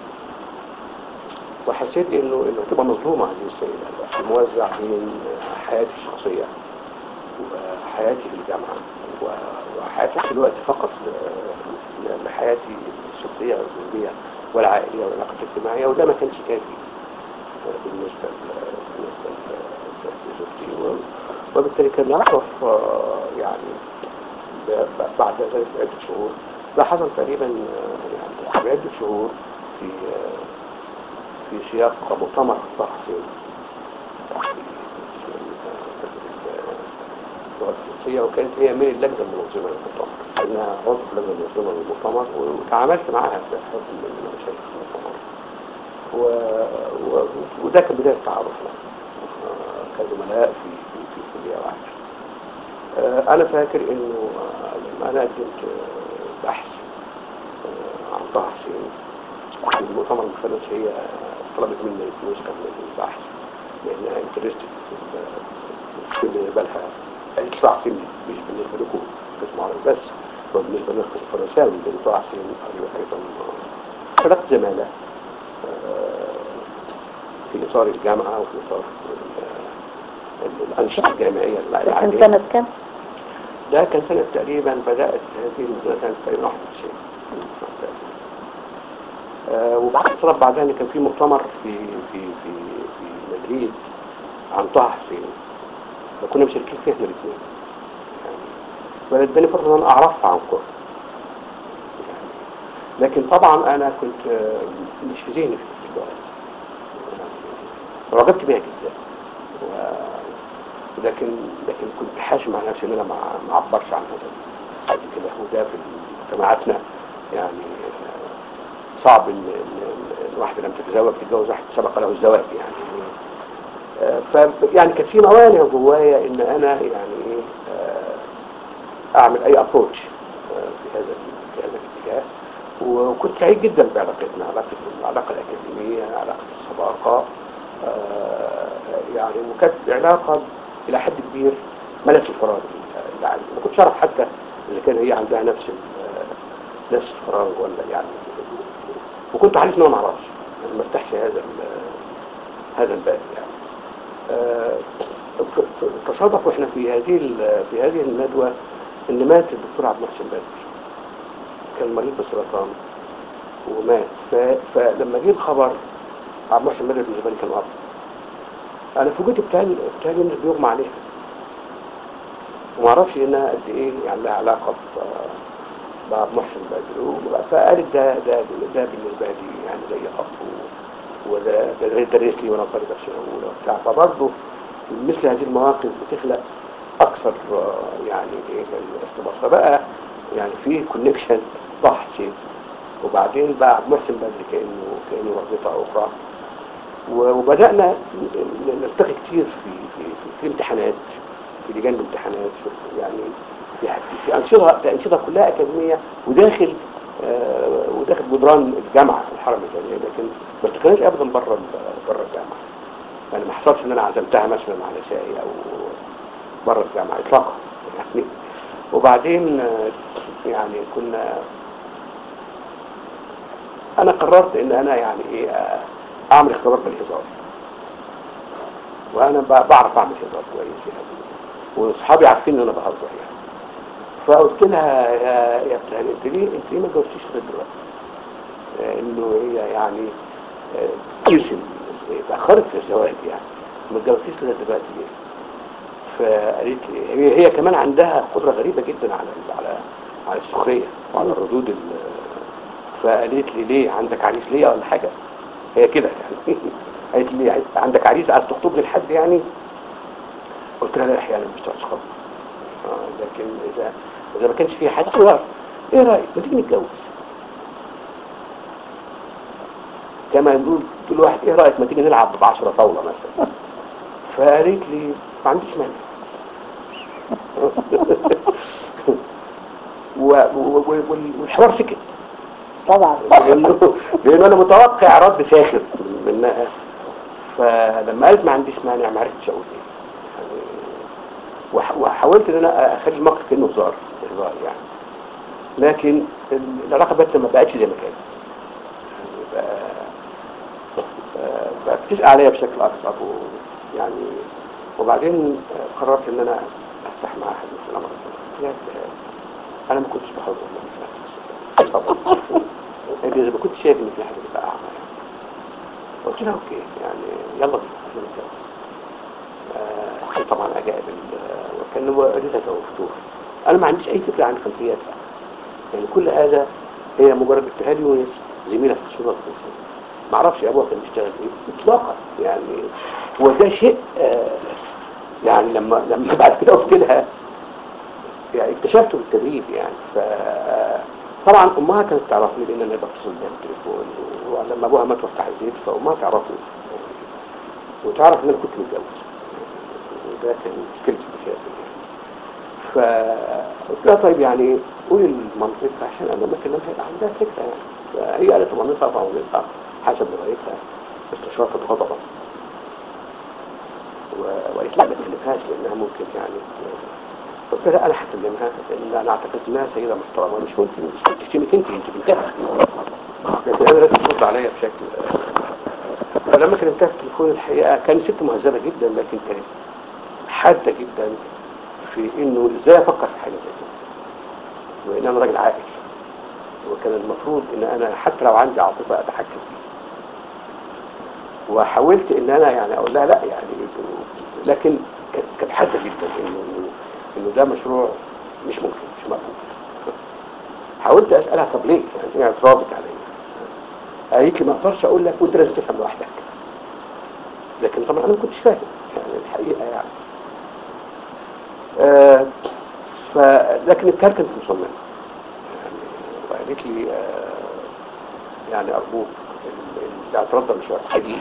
وحسيت انه انه تبقى مظلومه هذه السيده موزع بين حياتي الشخصيه وحياتي في الجامعه و- وحياتي في الوقت فقط ل- ل- لحياتي الشخصيه والزوجيه والعائليه والعلاقات الاجتماعيه وده ما كانش كافي بالنسبه ل- بالنسبه ل- لزوجتي و- وبالتالي كان نعرف آه، يعني ب- ب- بعد ذلك بعدة شهور ده حصل تقريبا آه، يعني بعدة شهور في آه، في سياق مؤتمر التحصيل اللغة الفرنسية وكانت هي من اللجنة المنظمة للمؤتمر أنا عضو في اللجنة المنظمة للمؤتمر وتعاملت معها في حكم من مشاكل المؤتمر و... و... وده كان بداية تعارفنا آه، كزملاء في في في كلية واحدة آه، أنا فاكر إنه آه، لما أنا قدمت آه، بحث آه، عن طه حسين في المؤتمر الفرنسي هي طلبت مني فلوس كمان البحث لأنها انترستد في اللي بالها قالت طه حسين مش بالنسبة لكم قسم عربي بس هو بالنسبة لنا قسم فرنساوي لأن طه حسين أيضا خلقت زمالة آه، في إطار الجامعة وفي إطار ال- الأنشطة الجامعية ده كان العالية سنة كام؟ ده كان سنة تقريبا بدأت هذه المدرسة كانت تقريبا 91 آه وبعد فترة بعدها كان في مؤتمر في في في في مدريد عن طه حسين فكنا مشاركين فيه احنا الاثنين يعني واداني فرصة ان انا اعرفها عن قرب يعني لكن طبعا انا كنت آه، مش في ذهني في الوقت يعني رغبت بيها جدا و- لكن لكن كنت حاشم على نفسي ان انا ما ما اعبرش عن هذا بعد كده وده في مجتمعاتنا يعني صعب ان إن- إن واحده لم تتزوج تتجوز واحد سبق له الزواج يعني آه، ف يعني كانت في موانع جوايا ان انا يعني آه، اعمل اي ابروتش في هذا في هذا الاتجاه وكنت سعيد جدا بعلاقتنا علاقه العلاقه الاكاديميه علاقه الصداقه آه، يعني وكانت علاقه الى حد كبير ملت الفراغ اللي عندي ما كنتش اعرف حتى اذا كان هي عندها نفس ال- نفس الفراغ ولا يعني وكنت عارف ان انا ما اعرفش يعني ما افتحش هذا ال- هذا الباب يعني آه، ف- ف- تصادف واحنا في هذه ال- في هذه الندوه ان مات الدكتور عبد المحسن بدر كان مريض بالسرطان ومات ف- فلما جه الخبر عبد المحسن بدر بالنسبه لي كان اب انا فوجئت بتالي بتالي ان بيغمى عليها وما اعرفش انها قد ايه يعني لها علاقه ب- بعبد المحسن بدر و- فقالت ده ده ده بالنسبه لي يعني زي اب و- وده ده درس لي وانا طالب في سنه اولى وبتاع فبرضه مثل هذه المواقف بتخلق اكثر آه، يعني ايه الارتباط فبقى يعني في كونكشن ضح شيء وبعدين بقى عبد المحسن بدر كانه كانه وظيفه اخرى و- وبدانا ن- نلتقي كتير في في في, في امتحانات في لجان الامتحانات في يعني في, في انشطه في انشطه كلها اكاديميه وداخل آه وداخل جدران الجامعه الحرم الجامعي لكن ما التقيناش ابدا بره ال- بره الجامعه يعني ما حصلش ان انا عزمتها مثلا على شاي او بره الجامعه اطلاقا يعني وبعدين آه، يعني كنا انا قررت ان انا يعني ايه آه، اعمل اختبار بالهزار وانا ب- بعرف اعمل هزار كويس يعني واصحابي عارفين ان انا بهزر يعني فقلت لها يا يا فلان انت ليه انت ليه ما جاوبتيش لغايه دلوقتي؟ آه، انه هي يعني آه، تنسي اتاخرت في الزواج يعني ما اتجوزتيش لغايه دلوقتي ليه؟ فقالت لي هي, هي كمان عندها قدره غريبه جدا على على على السخريه وعلى الردود ال- فقالت لي ليه عندك عريس ليه ولا حاجه هي كده يعني قالت لي عايز- عندك عريس عايز تخطبني لحد يعني قلت لها لا احيانا مش تصخب آه لكن اذا اذا ما كانش فيها حد خلاص ايه رايك ما تيجي نتجوز كما نقول تقول واحد ايه رايك ما تيجي نلعب ب 10 طاوله مثلا فقالت لي ما عنديش مانع و- و- و- وال- والحوار سكت طبعا لانه لانه انا متوقع رد ساخر منها فلما قالت ما عنديش مانع ما عرفتش اقول ايه يعني وح- وحاولت ان انا اخلي الموقف كانه هزار هزار يعني لكن ال- العلاقه بقت ما بقتش زي ما كانت يعني بقى بقى بتسأل عليا بشكل اكثر ويعني وبعدين قررت ان انا افتح مع احد من الامر انا ما كنتش بحضر طبعا انت اذا ما كنت شايف ان في حاجه تبقى اعمى يعني. قلت لها اوكي يعني يلا بينا احنا نتجوز آه، كان طبعا اجائب ال- وكان والدها كانوا مفتوح انا ما عنديش اي فكره عن خلفياتها يعني كل هذا هي مجرد ابتهالي ونس زميله في الشرطه ما اعرفش ابوها كان بيشتغل ايه اطلاقا يعني هو ده شيء آه، يعني لما لما بعد كده قلت لها يعني اكتشفته بالتدريب يعني ف طبعا امها كانت تعرفني لان انا بتصل بيها بالتليفون ولما ابوها مات وافتح البيت فامها تعرفني وتعرف ان انا كنت متجوز وده كان مشكلتي في يعني فقلت لها طيب يعني قولي لمامتك عشان انا لما اكلمها يبقى عندها فكره يعني فهي قالت لمامتها فمامتها حسب روايتها استشارت غضبا و- وقالت لا ما تكلمهاش لانها ممكن يعني قلت لها انا هكلمها لان انا اعتقد انها سيده محترمه مش ممكن مش تشتمك انت انت بنتها لكن انا لازم ترد عليا بشكل فلما كلمتها في التليفون الحقيقه كانت ست مهذبه جدا لكن كانت حاده جدا في انه ازاي افكر في حاجه زي كده وان انا راجل عاقل وكان المفروض ان انا حتى لو عندي عاطفه اتحكم فيها وحاولت ان انا يعني اقول لها لا يعني لكن كانت- كانت حاده جدا انه انه ده مشروع مش ممكن مش مقبول حاولت اسالها طب ليه يعني ايه اعتراضك عليا قالت لي ما اقدرش اقول لك وانت لازم تفهم لوحدك لكن طبعا انا ما كنتش فاهم يعني الحقيقه يعني آه ف لكن الكار كانت مصممه يعني وقالت لي آه يعني ارجوك ال- ال- الاعتراض ده مش حقيقي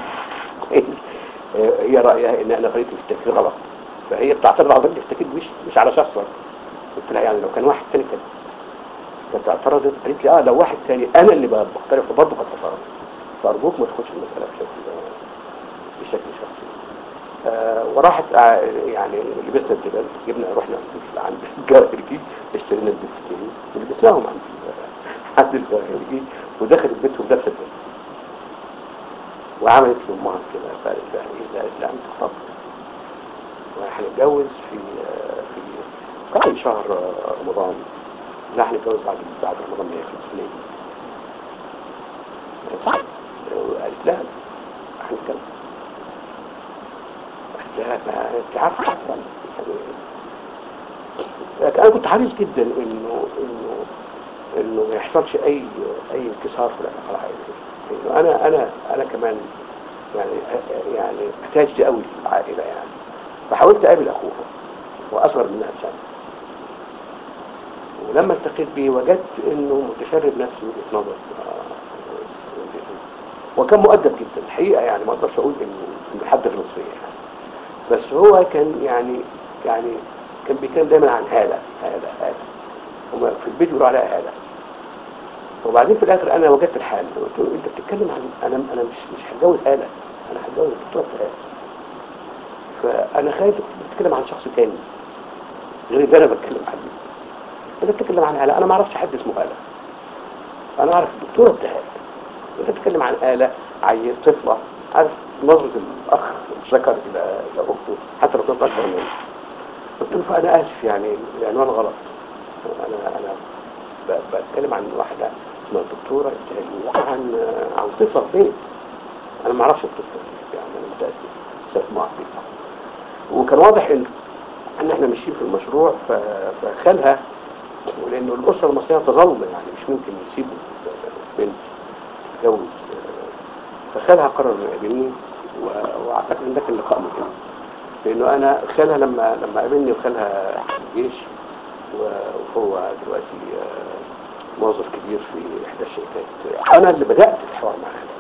هي رايها ان انا قريت التفكير غلط فهي بتعترض على ضد التفكير مش مش على شخصا قلت لها يعني لو كان واحد تاني كان كانت اعترضت قالت لي اه لو واحد تاني انا اللي بقى بختلف برضه قد اعترض فارجوك ما تاخدش المساله بشكل بشكل شخصي آه وراحت آه يعني لبسنا الجبال جبنا رحنا عند الجواهرجي اشترينا البستين ولبسناهم عند عند الجواهرجي ودخلت بيتهم لابسه البيت وعملت لامها كده فقالت لها ايه ده قالت لها انت خطبت وهنتجوز في آه، في كان شهر آه، رمضان لا هنتجوز بعد بعد رمضان ما يخلص ليه؟ قالت لها هنتجوز لا ما انت عارف يعني لكن انا كنت حريص جدا انه انه انه ما يحصلش اي اي انكسار في العلاقه العائليه انه انا انا انا كمان يعني يعني احتاجت قوي في العائله يعني فحاولت اقابل اخوها واصغر منها بسنه ولما التقيت بيه وجدت انه متشرب نفس وجهه نظر آه، وكان مؤدب جدا الحقيقه يعني ما اقدرش اقول انه إنه حد غلط فيا يعني بس هو كان يعني يعني كان بيتكلم دايما عن هالة هالة هالة هما في البيت بيقولوا عليها هالة وبعدين في الاخر انا وجدت الحال قلت له انت بتتكلم عن انا انا مش مش هتجوز هالة انا هتجوز الدكتور هالة فانا خايف بتتكلم عن شخص تاني غير اللي انا بتكلم عنه انت بتتكلم عن هالة انا ما اعرفش حد اسمه هالة انا اعرف الدكتورة بتاعت انت بتتكلم عن آلة عيل طفلة عارف نظرة الأخ ذكر إلى إلى أخته حتى لو كنت أكبر منه قلت له فأنا آسف يعني العنوان غلط أنا أنا ب- بتكلم عن واحدة اسمها الدكتورة التهاني عن عن طفلة في بيت أنا ما أعرفش الطفلة دي، يعني أنا متأسف استاذ معطي وكان واضح إن إن إحنا ماشيين في المشروع ف- فخالها ولأنه الأسرة المصرية تظل يعني مش ممكن يسيبوا بنت تتجوز فخالها قرر انه يقابلني و- واعتقد ان ده كان لقاء مهم لانه انا خالها لما لما قابلني وخالها في الجيش و- وهو دلوقتي آه، موظف كبير في احدى الشركات انا اللي بدات الحوار مع خالها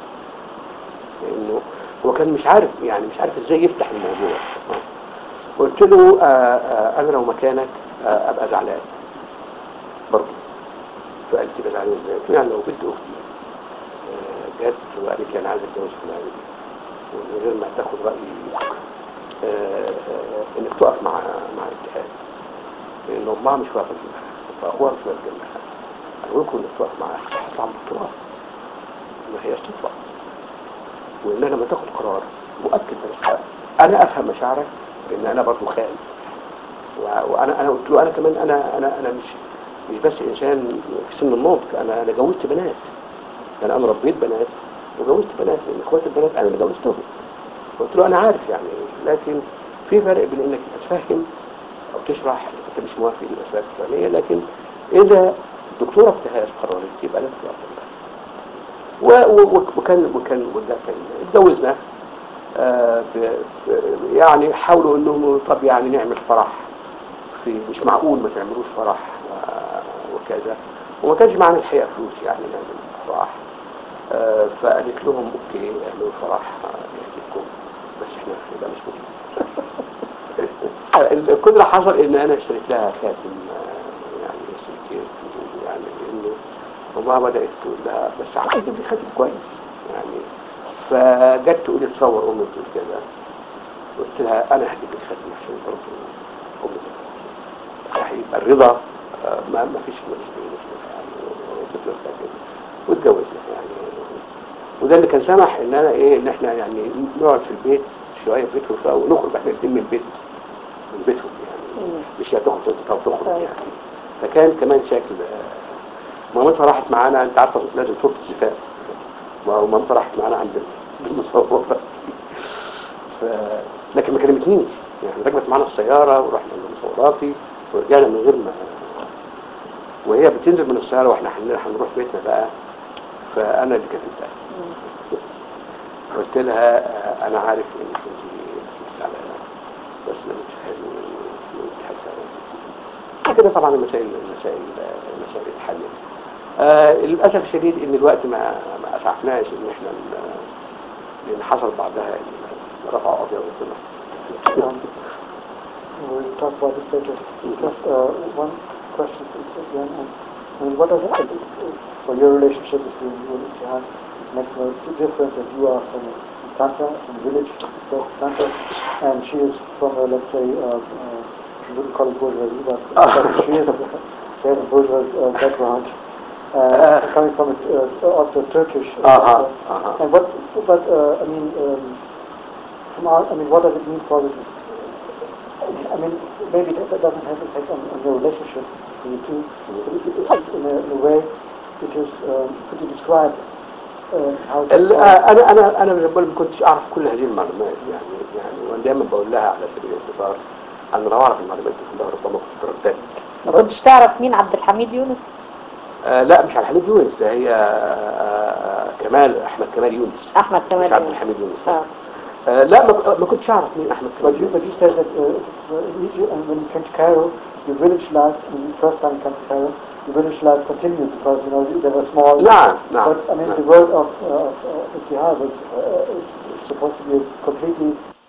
لانه هو كان مش عارف يعني مش عارف ازاي يفتح الموضوع قلت له آه، آه، انا لو مكانك آه، ابقى زعلان برضه فقال لي تبقى زعلان ازاي؟ قلت له يعني لو بنت اختي آه، جت وقالت لي انا عايز اتجوز فلان ومن غير ما تاخد رايي آه، آه، انك تقف مع مع الاتحاد لان امها مش واقفه جنبها فاخوها مش واقف جنبها اقول لكم انك تقف معاها هتطلع من التراب ما هيش تطلع وانها لما تاخد قرار مؤكد بس انا افهم مشاعرك لان انا برضه خال و- وانا انا قلت له انا كمان انا انا انا مش مش بس انسان في سن النضج انا انا جوزت بنات يعني انا ربيت بنات وجوزت بنات لان اخوات البنات انا اللي جوزتهم قلت له انا عارف يعني لكن في فرق بين انك تتفهم او تشرح انك انت مش موافق للاسباب الفلانيه لكن اذا الدكتوره ابتهاج قررت يبقى لازم تقبل و- و- وكان وكان وده كان اتجوزنا آه، ب- ب- يعني حاولوا انهم طب يعني نعمل فرح في مش معقول ما تعملوش فرح و- وكذا وما كانش معانا الحقيقه فلوس يعني نعمل فرح آه، فقالت لهم اوكي اعملوا فرح آه، يعجبكم بس احنا ده مش ممكن كل اللي حصل ان انا اشتريت لها خاتم آه، يعني سلكير يعني لانه وما بدات تقول لها بس عايز تجيب لي خاتم كويس يعني فجت تقول لي تصور امي بتقول كده قلت لها انا هجيب لك خاتم عشان برضه امي تبقى هيبقى الرضا آه، ما ما فيش مشكله يعني وجبت له الخاتم واتجوزنا يعني وده اللي كان سمح ان انا ايه ان احنا يعني نقعد في البيت شويه في بيتهم شويه ونخرج احنا الاثنين من البيت من بيتهم يعني مم. مش هي تخرج او تخرج طيب. يعني فكان كمان شكل آه، مامتها راحت معانا انت عارفه لازم صوره الزفاف ما- مامتها راحت معانا عند المصوره ف... لكن ما كلمتنيش يعني ركبت معانا السياره ورحنا لمصوراتي ورجعنا من غير ما وهي بتنزل من السياره واحنا هن- هنروح بيتنا بقى فانا اللي كلمتها قلت لها آه، انا عارف انك انت زعلانه بس انا مش حلو وانت حاسه كده طبعا المسائل المسائل المسائل اتحلت آه للاسف الشديد ان الوقت ما ما اسعفناش ان احنا ن- لان حصل بعدها يعني رفع قضيه وكده Um, we'll talk about this later. Just uh, one question again. And, I mean, what does it for your relationship between you and Jihad? Next one, the difference that you are from Tanta, from the village of Tanta, and she is from a, let's say, uh, uh, we wouldn't call it bourgeoisie, but, but she is, she has a bourgeois uh, background. Uh, coming from a, uh, also Turkish. uh, Uh-huh, background. uh-huh. And what, but uh, I mean, um, from our, I mean, what does it mean for the, I mean, maybe that, that doesn't have effect on, on your relationship with you two, but it, it, it, in, a, in a way, it is, um, could you describe uh, how it ال- آه، انا انا انا بالنسبه لي ما كنتش اعرف كل هذه المعلومات يعني يعني وانا دايما بقول لها على سبيل الاختصار انا لو اعرف المعلومات دي كلها ربما كنت رددت ما كنتش تعرف مين عبد الحميد يونس آه لا مش على حميد يونس ده هي آه كمال احمد كمال يونس احمد كمال مش عبد يونس. الحميد يونس اه آه لا ما, ما كنتش اعرف مين احمد But كمال you, يونس but you said that uh, uh, in Egypt, and when you came to Cairo, your village life, when you first time you came to Cairo, your village life continued because, you know, there were small... نعم نعم But, I mean, نعم. the world of, uh, of, uh, of jihad was uh, is supposed to be a completely